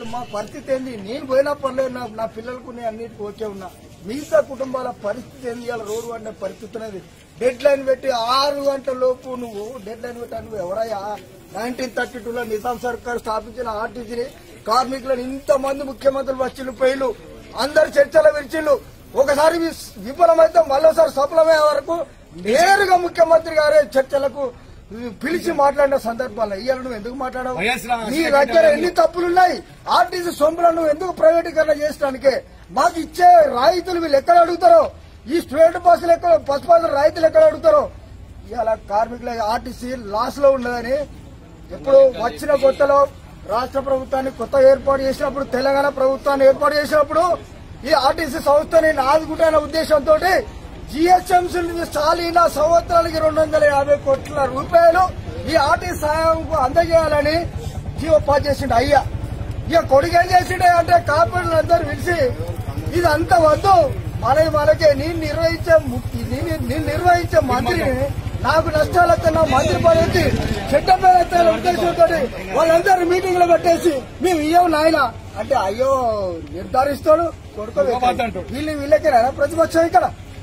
మా పరిస్థితి ఏంది నేను పోయినా పర్లేదు నా నా పిల్లలకు నేను అన్నిటికీ ఓకే ఉన్నా మిగతా కుటుంబాల పరిస్థితి ఏంది ఇవాళ రోడ్డు అనే పరిస్థితి అనేది డెడ్ లైన్ పెట్టి ఆరు గంటల లోపు నువ్వు డెడ్ లైన్ పెట్టా నువ్వు ఎవరయ్యా నైన్టీన్ థర్టీ టూలో నిజాం సర్కార్ స్థాపించిన ఆర్టీసీని కార్మికులను ఇంతమంది ముఖ్యమంత్రులు వచ్చిళ్ళు పోయిలు అందరు చర్చలు విరిచిళ్ళు ఒకసారి వి- విఫలమైతే మరోసారి సఫలమయ్యే వరకు నేరుగా ముఖ్యమంత్రి గారే చర్చలకు పిలిచి మాట్లాడిన సందర్భాల్లో ఇవాళ నువ్వు ఎందుకు మాట్లాడవు వైఎస్ రా- నీ దగ్గర ఎన్ని తప్పులున్నాయి ఆర్టీసీ సొమ్ములను నువ్వు ఎందుకు ప్రైవేటీకరణ చేయడానికి మాకు ఇచ్చే రాయితీలు వీళ్ళు ఎక్కడ అడుగుతారో ఈ స్టూడెంట్ బస్సులు ఎక్కడ బస్ పాసులు రాయితీలు ఎక్కడ అడుగుతారో ఇవాళ కార్మికుల ఆర్టీసీ లాస్ లో ఉన్నదని ఎప్పుడు వచ్చిన కొత్తలో రాష్ట్ర ప్రభుత్వాన్ని కొత్త ఏర్పాటు చేసినప్పుడు తెలంగాణ ప్రభుత్వాన్ని ఏర్పాటు చేసినప్పుడు ఈ ఆర్టీసీ సంస్థని ఆదుకుంటున్న ఉద్దేశంతో జిహెచ్ఎంసీ చాలీన సంవత్సరాలకి రెండు వందల యాభై కోట్ల రూపాయలు ఈ ఆర్టీసీ సాయంకు అందజేయాలని జీవో పాస్ చేసిండు అయ్యా ఇక కొడుకు ఏం చేసిండే అంటే కార్పొరేట్లు అందరూ పిలిచి ఇది అంత వద్దు మనకి మనకి నేను నిర్వహించే ము- నేను నేను నిర్వహించే మంత్రిని నాకు నష్టాలు వస్తే నా మంత్రి పదవి చట్టపై ఉద్దేశంతో వాళ్ళందరూ మీటింగ్ లో పెట్టేసి మేము ఇయ్యం నాయన అంటే అయ్యో నిర్ధారిస్తాడు కొడుకు వీళ్ళు వీళ్ళకేనా ప్రతిపక్షం ఇక్కడ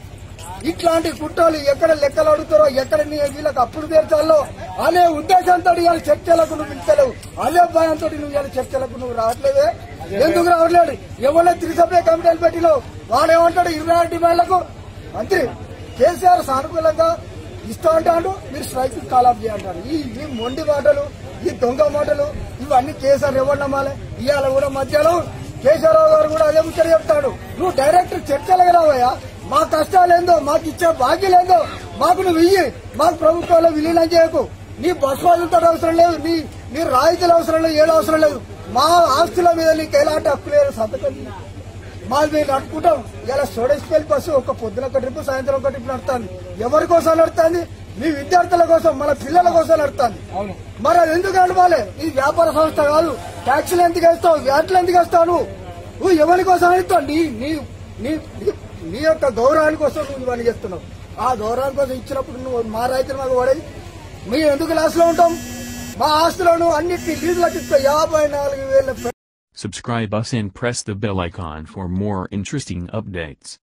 ఇట్లాంటి కుట్రలు ఎక్కడ లెక్కలు అడుగుతారో ఎక్కడ నీ వీళ్ళకి అప్పులు తీర్చాలో అనే ఉద్దేశంతో ఇవాళ చర్చలకు నువ్వు పిలుస్తలేవు అదే భయంతో నువ్వు ఇవాళ చర్చలకు నువ్వు రావట్లేదే ఎందుకు రావట్లేదు ఎవరో త్రిసభ్య కమిటీలు పెట్టినావు వాడు ఏమంటాడు ఇరవై ఆరు డిమాండ్లకు మంత్రి కేసీఆర్ సానుకూలంగా ఇస్తా అంటాడు మీరు స్ట్రైక్ కాల్ ఆఫ్ చేయంటారు ఈ ఈ మొండి మాటలు ఈ దొంగ మాటలు ఇవన్నీ కేసీఆర్ ఎవరు నమ్మాలి ఇవాళ కూడా మధ్యాహ్నం కేశవరావు గారు కూడా అదే ముచ్చట చెప్తాడు నువ్వు డైరెక్ట్ చర్చలకు రావయ్యా మా కష్టాలేందో మాకు ఇచ్చే బాధ్యులేందో మాకు నువ్వు ఇయ్యి మాకు ప్రభుత్వంలో విలీనం చేయకు నీ బస్ బాధ్యత అవసరం లేదు నీ నీ రాయితీలు అవసరం లేదు ఏడు అవసరం లేదు మా ఆస్తుల మీద నీకు ఎలాంటి హక్కు లేదు సంతకం చేయి. మాది మేము నడుపుకుంటాం ఇలా సోడేసిపల్లి బస్సు ఒక పొద్దున ఒక ట్రిప్ సాయంత్రం ఒక ట్రిప్ నడుస్తుంది ఎవరి కోసం నడుస్తుంది మీ విద్యార్థుల కోసం మన పిల్లల కోసం నడుస్తుంది అవును మరి అది ఎందుకు నడవాలి ఈ వ్యాపార సంస్థ కాదు ట్యాక్సీలు ఎందుకు వేస్తావు వ్యాట్లు ఎందుకు వేస్తావు నువ్వు నువ్వు ఎవరి కోసం వేస్తావు నీ నీ నీ నీ- నీ యొక్క గౌరవాని కోసం నువ్వు ఇవన్నీ చేస్తున్నావు ఆ గౌరవాని కోసం ఇచ్చినప్పుడు నువ్వు మా రైతులు మాకు పడేది మేము ఎందుకు లాస్ లో ఉంటాం మా ఆస్తులను అన్నిటినీ లీజులకు ఇస్తే యాభై నాలుగు వేల Subscribe us and press the bell icon for more interesting updates.